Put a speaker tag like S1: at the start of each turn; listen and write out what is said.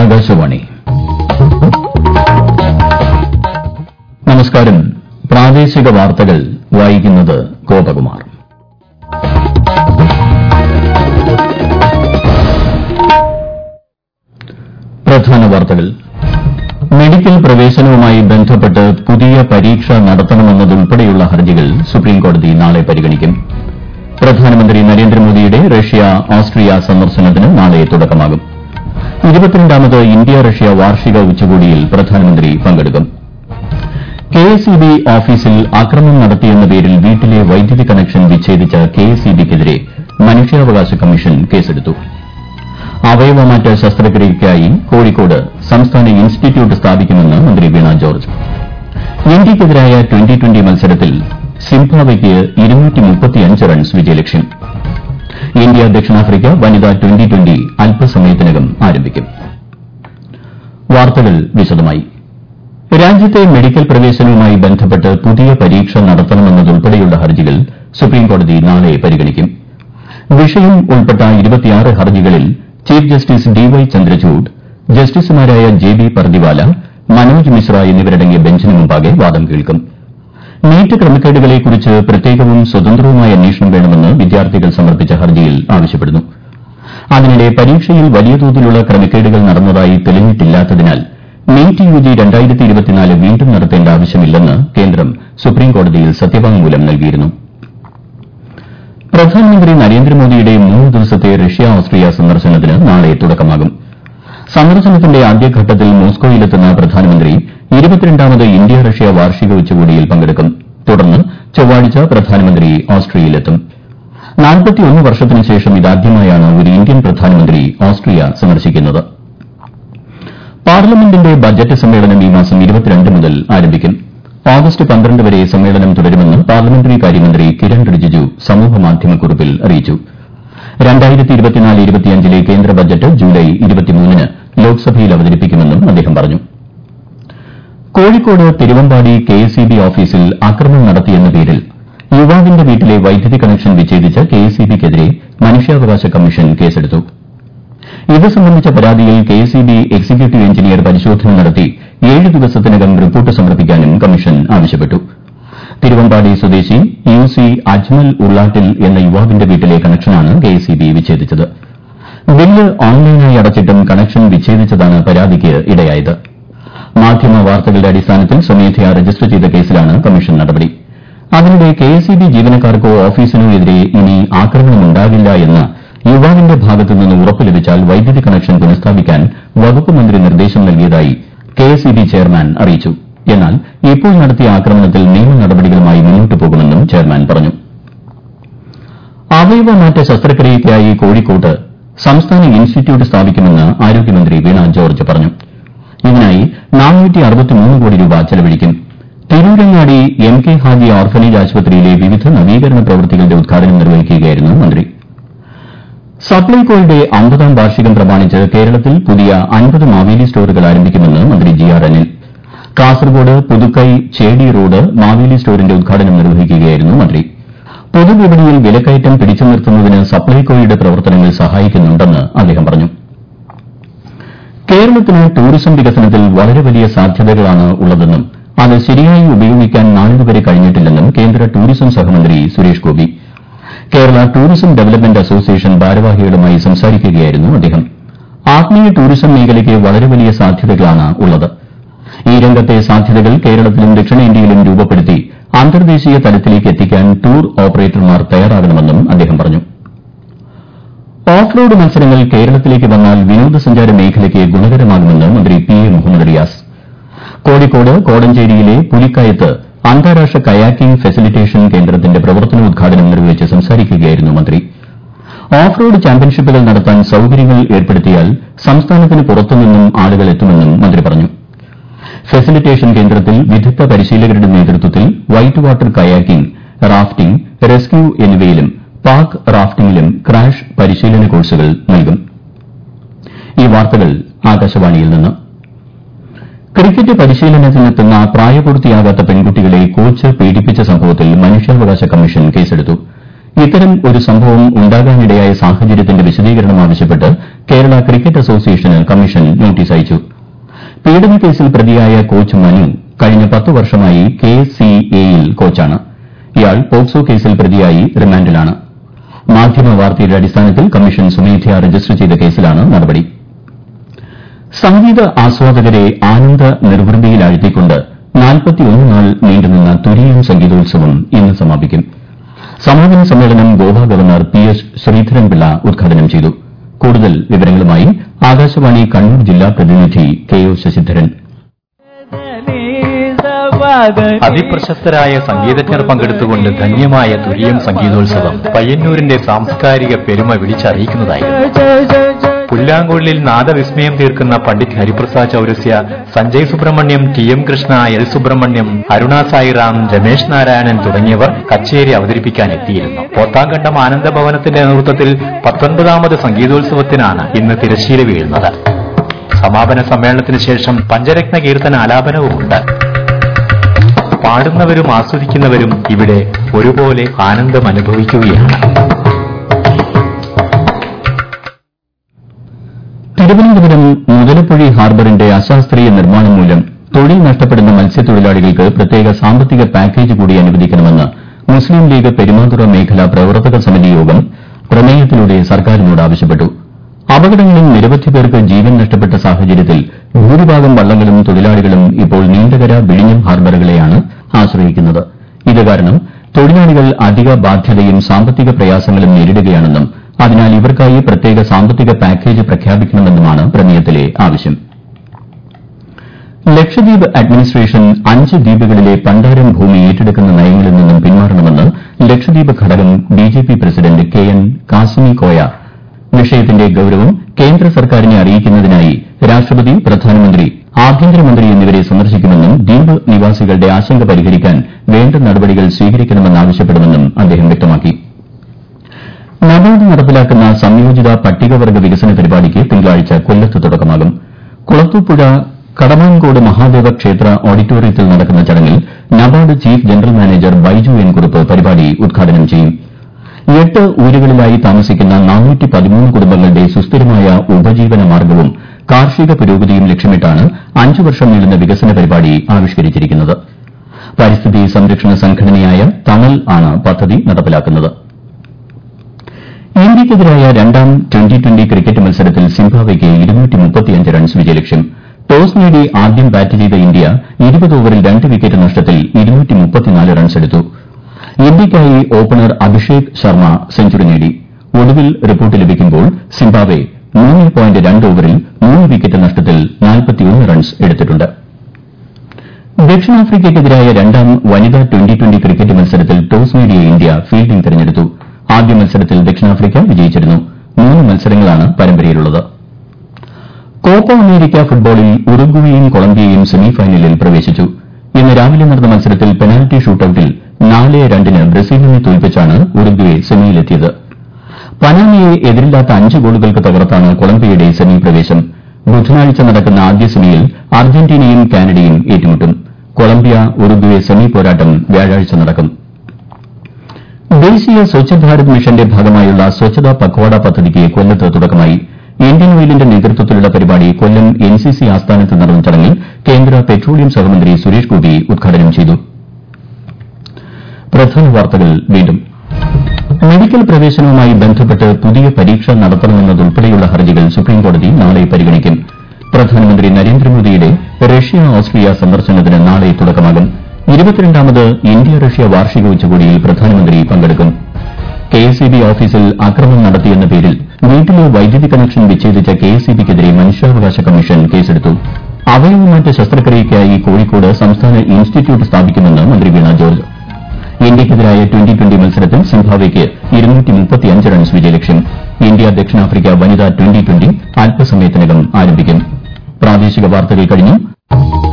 S1: ആകാശവാണി നമസ്കാരം പ്രാദേശിക വാർത്തകൾ വായിക്കുന്നത് ഗോപകുമാർ പ്രധാന വാർത്തകൾ മെഡിക്കൽ പ്രവേശനവുമായി ബന്ധപ്പെട്ട് പുതിയ പരീക്ഷ നടത്തണമെന്നതുൾപ്പെടെയുള്ള ഹർജികൾ സുപ്രീംകോടതി നാളെ പരിഗണിക്കും പ്രധാനമന്ത്രി നരേന്ദ്രമോദിയുടെ റഷ്യ ഓസ്ട്രിയ സന്ദർശനത്തിന് നാളെ തുടക്കമാകും ഇരുപത്തിരണ്ടാമത് ഇന്ത്യ റഷ്യ വാർഷിക ഉച്ചകോടിയിൽ പ്രധാനമന്ത്രി പങ്കെടുക്കും കെഎസ്ഇബി ഓഫീസിൽ അക്രമം നടത്തിയെന്ന പേരിൽ വീട്ടിലെ വൈദ്യുതി കണക്ഷൻ വിച്ഛേദിച്ച കെഎസ്ഇബിക്കെതിരെ മനുഷ്യാവകാശ കമ്മീഷൻ കേസെടുത്തു അവയവമാറ്റ ശസ്ത്രക്രിയയ്ക്കായി കോഴിക്കോട് സംസ്ഥാന ഇൻസ്റ്റിറ്റ്യൂട്ട് സ്ഥാപിക്കുമെന്ന് മന്ത്രി വീണ ജോർജ് ഇന്ത്യയ്ക്കെതിരായ ട്വന്റി ട്വന്റി മത്സരത്തിൽ സിംബാബ്വെയ്ക്ക് റൺസ് വിജയലക്ഷ്യം ഇന്ത്യ ദക്ഷിണാഫ്രിക്ക വനിതാ ട്വന്റി ട്വന്റി അല്പസമയത്തിനകം ആരംഭിക്കും വാർത്തകൾ വിശദമായി രാജ്യത്തെ മെഡിക്കൽ പ്രവേശനവുമായി ബന്ധപ്പെട്ട് പുതിയ പരീക്ഷ നടത്തണമെന്നതുൾപ്പെടെയുള്ള ഹർജികൾ സുപ്രീംകോടതി നാളെ പരിഗണിക്കും വിഷയം ഉൾപ്പെട്ട ഹർജികളിൽ chief justice D Y Chandrachud ജസ്റ്റിസുമാരായ ജെ ബി പർദിവാല മനോജ് മിശ്ര എന്നിവരടങ്ങിയ ബെഞ്ചിന് മുമ്പാകെ വാദം കേൾക്കും നീറ്റ് ക്രമക്കേടുകളെക്കുറിച്ച് പ്രത്യേകവും സ്വതന്ത്രവുമായ അന്വേഷണം വേണമെന്ന് വിദ്യാർത്ഥികൾ സമർപ്പിച്ച ഹർജിയിൽ ആവശ്യപ്പെടുന്നു അതിനിടെ പരീക്ഷയിൽ വലിയ തോതിലുള്ള ക്രമക്കേടുകൾ നടന്നതായി തെളിഞ്ഞിട്ടില്ലാത്തതിനാൽ നീറ്റ് യുജി വീണ്ടും നടത്തേണ്ട ആവശ്യമില്ലെന്ന് കേന്ദ്രം സുപ്രീംകോടതിയിൽ സത്യവാങ്മൂലം നൽകിയിരുന്നു പ്രധാനമന്ത്രി നരേന്ദ്രമോദിയുടെ മൂന്ന് ദിവസത്തെ റഷ്യ ഓസ്ട്രിയ സന്ദർശനത്തിന് നാളെ തുടക്കമാകും സന്ദർശനത്തിന്റെ ആദ്യഘട്ടത്തിൽ മോസ്കോയിലെത്തുന്ന പ്രധാനമന്ത്രി ഇരുപത്തിരണ്ടാമത് ഇന്ത്യ റഷ്യ വാർഷിക ഉച്ചകോടിയിൽ പങ്കെടുക്കും തുടർന്ന് ചൊവ്വാഴ്ച പ്രധാനമന്ത്രി ഓസ്ട്രിയയിലെത്തും വർഷത്തിനു ശേഷം ഇതാദ്യമായാണ് ഒരു ഇന്ത്യൻ പ്രധാനമന്ത്രി ഓസ്ട്രിയ സന്ദർശിക്കുന്നത് പാർലമെന്റിന്റെ ബജറ്റ് സമ്മേളനം ഈ മാസം മുതൽ ആരംഭിക്കും ഓഗസ്റ്റ് പന്ത്രണ്ട് വരെ സമ്മേളനം തുടരുമെന്ന് പാർലമെന്ററി കാര്യമന്ത്രി കിരൺ റിജിജു സമൂഹമാധ്യമക്കുറിപ്പിൽ അറിയിച്ചു ലെ കേന്ദ്ര ബജറ്റ് ജൂലൈ ന് ലോക്സഭയിൽ അവതരിപ്പിക്കുമെന്നും അദ്ദേഹം പറഞ്ഞു കോഴിക്കോട് തിരുവമ്പാടി കെഎസ്ഇബി ഓഫീസിൽ അക്രമം നടത്തിയെന്ന പേരിൽ യുവാവിന്റെ വീട്ടിലെ വൈദ്യുതി കണക്ഷൻ വിച്ഛേദിച്ച കെഎസ്ഇബിക്കെതിരെ മനുഷ്യാവകാശ കമ്മീഷൻ കേസെടുത്തു ഇത് സംബന്ധിച്ച പരാതിയിൽ കെഎസ്ഇബി എക്സിക്യൂട്ടീവ് എഞ്ചിനീയർ പരിശോധന നടത്തി ഏഴ് ദിവസത്തിനകം റിപ്പോർട്ട് സമർപ്പിക്കാനും കമ്മീഷൻ ആവശ്യപ്പെട്ടു തിരുവമ്പാടി സ്വദേശി യു സി അജ്മൽ ഉള്ളാട്ടിൽ എന്ന യുവാവിന്റെ വീട്ടിലെ കണക്ഷനാണ് കെഎസ്ഇബി വിച്ഛേദിച്ചത് ബില്ല് ഓൺലൈനായി അടച്ചിട്ടും കണക്ഷൻ വിച്ഛേദിച്ചതാണ് പരാതിക്ക് ഇടയായത് മാധ്യമ വാർത്തകളുടെ അടിസ്ഥാനത്തിൽ സ്വമേധയാ രജിസ്റ്റർ ചെയ്ത കേസിലാണ് കമ്മീഷൻ നടപടി അതിനിടെ കെഎസ്ഇബി ജീവനക്കാർക്കോ ഓഫീസിനോ എതിരെ ഇനി ആക്രമണമുണ്ടാകില്ല എന്ന് യുവാവിന്റെ ഭാഗത്തുനിന്ന് ഉറപ്പ് ലഭിച്ചാൽ വൈദ്യുതി കണക്ഷൻ പുനഃസ്ഥാപിക്കാൻ വകുപ്പ് മന്ത്രി നിർദ്ദേശം നൽകിയതായി കെഎസ്ഇബി ചെയർമാൻ അറിയിച്ചു എന്നാൽ ഇപ്പോൾ നടത്തിയ ആക്രമണത്തിൽ നിയമ നടപടികളുമായി മുന്നോട്ട് പോകുമെന്നും ചെയർമാൻ പറഞ്ഞു അവയവമാറ്റ ശസ്ത്രക്രിയയ്ക്കായി കോഴിക്കോട്ട് സംസ്ഥാന ഇൻസ്റ്റിറ്റ്യൂട്ട് സ്ഥാപിക്കുമെന്ന് ആരോഗ്യമന്ത്രി വീണ ജോർജ് പറഞ്ഞു ഇതിനായി കോടി രൂപ ചെലവഴിക്കും Tirurangadi M K Haji orphanage ആശുപത്രിയിലെ വിവിധ നവീകരണ പ്രവൃത്തികളുടെ ഉദ്ഘാടനം നിർവഹിക്കുകയായിരുന്നു മന്ത്രി സപ്ലൈകോയുടെ അമ്പതാം വാർഷികം പ്രമാണിച്ച് കേരളത്തിൽ പുതിയ അൻപത് മാവേലി സ്റ്റോറുകൾ ആരംഭിക്കുമെന്ന് മന്ത്രി G R Anil Kasaragod Puthukkai Chedi road Maveli സ്റ്റോറിന്റെ ഉദ്ഘാടനം നിർവഹിക്കുകയായിരുന്നു മന്ത്രി പൊതുവിപണിയിൽ വിലക്കയറ്റം പിടിച്ചു നിർത്തുന്നതിന് സപ്ലൈകോയുടെ പ്രവർത്തനങ്ങൾ സഹായിക്കുന്നുണ്ടെന്ന് അദ്ദേഹം പറഞ്ഞു കേരളത്തിന് ടൂറിസം വികസനത്തിൽ വളരെ വലിയ സാധ്യതകളാണ് ഉള്ളതെന്നും അത് ശരിയായി ഉപയോഗിക്കാൻ നാളിതുവരെ കഴിഞ്ഞിട്ടില്ലെന്നും കേന്ദ്ര ടൂറിസം സഹമന്ത്രി Suresh Gopi Kerala tourism development association ഭാരവാഹികളുമായി സംസാരിക്കുകയായിരുന്നു അദ്ദേഹം ആത്മീയ ടൂറിസം മേഖലയ്ക്ക് വളരെ വലിയ സാധ്യതകളാണ് ഉള്ളത് ഈ രംഗത്തെ സാധ്യതകൾ കേരളത്തിലും ദക്ഷിണേന്ത്യയിലും രൂപപ്പെടുത്തി അന്തർദേശീയ തലത്തിലേക്ക് എത്തിക്കാൻ ടൂർ ഓപ്പറേറ്റർമാർ തയ്യാറാകണമെന്നും അദ്ദേഹം പറഞ്ഞു ഓഫ് റോഡ് മത്സരങ്ങൾ കേരളത്തിലേക്ക് വന്നാൽ വിനോദസഞ്ചാര മേഖലയ്ക്ക് ഗുണകരമാകുമെന്ന് മന്ത്രി പി എ മുഹമ്മദ് റിയാസ് കോഴിക്കോട് കോടഞ്ചേരിയിലെ പുലിക്കയത്ത് അന്താരാഷ്ട്ര കയാക്കിംഗ് ഫെസിലിറ്റേഷൻ കേന്ദ്രത്തിന്റെ പ്രവർത്തനോദ്ഘാടനം നിർവഹിച്ച് സംസാരിക്കുകയായിരുന്നു മന്ത്രി ഓഫ് റോഡ് ചാമ്പ്യൻഷിപ്പുകൾ നടത്താൻ സൌകര്യങ്ങൾ ഏർപ്പെടുത്തിയാൽ സംസ്ഥാനത്തിന് പുറത്തുനിന്നും ആളുകൾ എത്തുമെന്നും മന്ത്രി പറഞ്ഞു ഫെസിലിറ്റേഷൻ കേന്ദ്രത്തിൽ വിദഗ്ധ പരിശീലകരുടെ നേതൃത്വത്തിൽ white water kayaking rafting rescue എന്നിവയിലും പാക് റാഫ്റ്റിംഗിലും ക്രാഷ് പരിശീലന കോഴ്സുകൾ നൽകും ഈ വാർത്തകൾ ആകാശവാണിയിൽ നിന്ന് ക്രിക്കറ്റ് പരിശീലനത്തിനെത്തുന്ന പ്രായപൂർത്തിയാകാത്ത പെൺകുട്ടികളെ കോച്ച് പീഡിപ്പിച്ച സംഭവത്തിൽ മനുഷ്യാവകാശ കമ്മീഷൻ കേസെടുത്തു ഇത്തരം ഒരു സംഭവം ഉണ്ടാകാനിടയായ സാഹചര്യത്തിന്റെ വിശദീകരണം ആവശ്യപ്പെട്ട് കേരള ക്രിക്കറ്റ് അസോസിയേഷന് കമ്മീഷൻ നോട്ടീസ് അയച്ചു പീഡനക്കേസിൽ പ്രതിയായ കോച്ച് മനു കഴിഞ്ഞ പത്ത് വർഷമായി കെ സി എയിൽ കോച്ചാണ് ഇയാൾ പോക്സോ കേസിൽ പ്രതിയായി റിമാൻഡിലാണ് മാധ്യമ വാർത്തയുടെ അടിസ്ഥാനത്തിൽ കമ്മീഷൻ സ്വമേധയാ രജിസ്റ്റർ ചെയ്ത കേസിലാണ് നടപടി സംഗീത ആസ്വാദകരെ ആനന്ദ നിർവൃതിയിലാഴ്ത്തിക്കൊണ്ട് നാൾ നീണ്ടുനിന്ന തുരീയം സംഗീതോത്സവം ഇന്ന് സമാപിക്കും സമാപന സമ്മേളനം Goa governor P S Sreedharan Pillai ഉദ്ഘാടനം ചെയ്തു കൂടുതൽ വിവരങ്ങളുമായി ആകാശവാണി കണ്ണൂർ ജില്ലാ പ്രതിനിധി കെ ഒ ശശിധരൻ
S2: അതിപ്രശസ്തരായ സംഗീതജ്ഞർ പങ്കെടുത്തുകൊണ്ട് ധന്യമായ തുരീയം സംഗീതോത്സവം പയ്യന്നൂരിന്റെ സാംസ്കാരിക പെരുമ വിളിച്ചറിയിക്കുന്നതായിരുന്നു പുല്ലാങ്കുഴലിൽ നാദവിസ്മയം തീർക്കുന്ന Pandit Hariprasad Chaurasia Sanjay Subrahmanyan T M Krishna L Subramaniam Aruna Sairam Ramesh Narayan തുടങ്ങിയവർ കച്ചേരി അവതരിപ്പിക്കാൻ എത്തിയിരുന്നു പോത്താങ്കണ്ടം ആനന്ദഭവനത്തിന്റെ നേതൃത്വത്തിൽ പത്തൊൻപതാമത് സംഗീതോത്സവത്തിനാണ് ഇന്ന് തിരശ്ശീല വീഴുന്നത് സമാപന സമ്മേളനത്തിന് ശേഷം പഞ്ചരത്ന കീർത്തന ആലാപനവുമുണ്ട് പാടുന്നവരും ആസ്വദിക്കുന്നവരും ഇവിടെ ഒരുപോലെ ആനന്ദം അനുഭവിക്കുകയാണ്
S1: തിരുവനന്തപുരം മുതലപ്പുഴി ഹാർബറിന്റെ അശാസ്ത്രീയ നിർമ്മാണം മൂലം തൊഴിൽ നഷ്ടപ്പെടുന്ന മത്സ്യത്തൊഴിലാളികൾക്ക് പ്രത്യേക സാമ്പത്തിക പാക്കേജ് കൂടി അനുവദിക്കണമെന്ന് മുസ്ലിം ലീഗ് പെരുമാതുറ മേഖല പ്രവർത്തക സമിതി യോഗം പ്രമേയത്തിലൂടെ സർക്കാരിനോട് ആവശ്യപ്പെട്ടു അപകടങ്ങളിൽ നിരവധി പേർക്ക് ജീവൻ നഷ്ടപ്പെട്ട സാഹചര്യത്തിൽ ഭൂരിഭാഗം വള്ളങ്ങളും തൊഴിലാളികളും ഇപ്പോൾ നീണ്ടകര വിഴിഞ്ഞം ഹാർബറുകളെയാണ് ആശ്രയിക്കുന്നത് ഇത് കാരണം തൊഴിലാളികൾ അധിക ബാധ്യതയും സാമ്പത്തിക പ്രയാസങ്ങളും നേരിടുകയാണെന്നും അതിനാൽ ഇവർക്കായി പ്രത്യേക സാമ്പത്തിക പാക്കേജ് പ്രഖ്യാപിക്കണമെന്നുമാണ് പ്രമേയത്തിലെ ആവശ്യം ലക്ഷദ്വീപ് അഡ്മിനിസ്ട്രേഷൻ അഞ്ച് ദ്വീപുകളിലെ പണ്ടാരം ഭൂമി ഏറ്റെടുക്കുന്ന നയങ്ങളിൽ നിന്നും പിന്മാറണമെന്ന് ലക്ഷദ്വീപ് ഘടകം BJP president K N Kasimi Koya വിഷയത്തിന്റെ ഗൌരവം കേന്ദ്ര സർക്കാരിനെ അറിയിക്കുന്നതിനായി രാഷ്ട്രപതി പ്രധാനമന്ത്രി ആഭ്യന്തരമന്ത്രി എന്നിവരെ സന്ദർശിക്കുമെന്നും ദ്വീപ് നിവാസികളുടെ ആശങ്ക പരിഹരിക്കാൻ വേണ്ട നടപടികൾ സ്വീകരിക്കണമെന്നാവശ്യപ്പെടുമെന്നും അദ്ദേഹം വ്യക്തമാക്കി നബാർഡ് നടപ്പിലാക്കുന്ന സംയോജിത പട്ടികവർഗ വികസന പരിപാടിക്ക് തിങ്കളാഴ്ച കൊല്ലത്ത് തുടക്കമാകും കുളത്തൂപ്പുഴ കടമാൻകോട് മഹാദേവ ക്ഷേത്ര ഓഡിറ്റോറിയത്തിൽ നടക്കുന്ന ചടങ്ങിൽ NABARD chief general manager Baiju N Kurup പരിപാടി ഉദ്ഘാടനം ചെയ്യും എട്ട് ഊരുകളിലായി താമസിക്കുന്ന കുടുംബങ്ങളുടെ സുസ്ഥിരമായ ഉപജീവന മാർഗ്ഗവും കാർഷിക പുരോഗതിയും ലക്ഷ്യമിട്ടാണ് അഞ്ച് വർഷം നീളുന്ന വികസന പരിപാടി ആവിഷ്കരിച്ചിരിക്കുന്നത് പരിസ്ഥിതി സംരക്ഷണ സംഘടനയായ തണൽ ആണ് പദ്ധതി നടപ്പിലാക്കുന്നത് ഇന്ത്യയ്ക്കെതിരായ രണ്ടാം ട്വന്റി ട്വന്റി ക്രിക്കറ്റ് മത്സരത്തിൽ സിംബാബ്വെയ്ക്ക് റൺസ് വിജയലക്ഷ്യം ടോസ് നേടി ആദ്യം ബാറ്റ് ചെയ്ത ഇന്ത്യ ഇരുപത് ഓവറിൽ രണ്ട് വിക്കറ്റ് നഷ്ടത്തിൽ റൺസെടുത്തു ഇന്ത്യയ്ക്കായി ഓപ്പണർ അഭിഷേക് ശർമ്മ സെഞ്ചുറി നേടി ഒടുവിൽ റിപ്പോർട്ട് ലഭിക്കുമ്പോൾ സിംബാബ്വെ മൂന്ന് പോയിന്റ് രണ്ട് ഓവറിൽ മൂന്ന് വിക്കറ്റ് നഷ്ടത്തിൽ റൺസ് എടുത്തിട്ടുണ്ട് ദക്ഷിണാഫ്രിക്കയ്ക്കെതിരായ രണ്ടാം വനിതാ ട്വന്റി ട്വന്റി ക്രിക്കറ്റ് മത്സരത്തിൽ ടോസ് നേടിയ ഇന്ത്യ ഫീൽഡിംഗ് തെരഞ്ഞെടുത്തു ആദ്യ മത്സരത്തിൽ ദക്ഷിണാഫ്രിക്ക വിജയിച്ചിരുന്നു മൂന്ന് മത്സരങ്ങളാണ് പരമ്പരയിലുള്ളത് കോപ്പ അമേരിക്ക ഫുട്ബോളിൽ ഉറുഗ്വേയും കൊളംബിയയും സെമിഫൈനലിൽ പ്രവേശിച്ചു ഇന്ന് രാവിലെ നടന്ന മത്സരത്തിൽ പെനാൽറ്റി ഷൂട്ടൌട്ടിൽ നാല് രണ്ടിന് ബ്രസീലിനെ തോൽപ്പിച്ചാണ് ഉറുഗ്വേ സെമിയിലെത്തിയത് പനാമയെ എതിരില്ലാത്ത അഞ്ച് ഗോളുകൾക്ക് തകർത്താണ് കൊളംബിയയുടെ സെമി പ്രവേശം ബുധനാഴ്ച നടക്കുന്ന ആദ്യ സെമിയിൽ അർജന്റീനയും കാനഡയും ഏറ്റുമുട്ടും കൊളംബിയ ഉറുഗ്വേ സെമി പോരാട്ടം വ്യാഴാഴ്ച നടക്കും ദേശീയ സ്വച്ഛ് ഭാരത് മിഷന്റെ ഭാഗമായുള്ള സ്വച്ഛതാ പക്വാഡ പദ്ധതിക്ക് കൊല്ലത്ത് തുടക്കമായി ഇന്ത്യൻ ഓയിലിന്റെ നേതൃത്വത്തിലുള്ള പരിപാടി കൊല്ലം എൻസിസി ആസ്ഥാനത്ത് നടന്ന ചടങ്ങിൽ കേന്ദ്ര പെട്രോളിയം സഹമന്ത്രി സുരേഷ് ഗോപി ഉദ്ഘാടനം ചെയ്തു പ്രധാന വാർത്തകൾ വീണ്ടും മെഡിക്കൽ പ്രവേശനവുമായി ബന്ധപ്പെട്ട് പുതിയ പരീക്ഷ നടത്തണമെന്നതുൾപ്പെടെയുള്ള ഹർജികൾ സുപ്രീംകോടതി നാളെ പരിഗണിക്കും പ്രധാനമന്ത്രി നരേന്ദ്രമോദിയുടെ റഷ്യ ഓസ്ട്രിയ സന്ദർശനത്തിന് നാളെ തുടക്കമാകും ഇരുപത്തിരണ്ടാമത് ഇന്ത്യ റഷ്യ വാർഷിക ഉച്ചകോടിയിൽ പ്രധാനമന്ത്രി പങ്കെടുക്കും കെഎസ്ഇബി ഓഫീസിൽ അക്രമം നടത്തിയെന്ന പേരിൽ വീട്ടിലെ വൈദ്യുതി കണക്ഷൻ വിച്ഛേദിച്ച കെഎസ്ഇബിക്കെതിരെ മനുഷ്യാവകാശ കമ്മീഷൻ കേസെടുത്തു അവയവമാറ്റ ശസ്ത്രക്രിയയ്ക്കായി കോഴിക്കോട് സംസ്ഥാന ഇൻസ്റ്റിറ്റ്യൂട്ട് സ്ഥാപിക്കുമെന്ന് മന്ത്രി വീണ ജോർജ് ഇന്ത്യയ്ക്കെതിരായ ട്വന്റി ട്വന്റി മത്സരത്തിൽ സിംബാബ്വെയ്ക്ക് റൺസ് വിജയലക്ഷ്യം ഇന്ത്യ ദക്ഷിണാഫ്രിക്ക വനിതാ ട്വന്റി ട്വന്റി അല്പസമയത്തിനകം ആരംഭിക്കും പ്രാദേശിക വാർത്തകൾ കഴിഞ്ഞു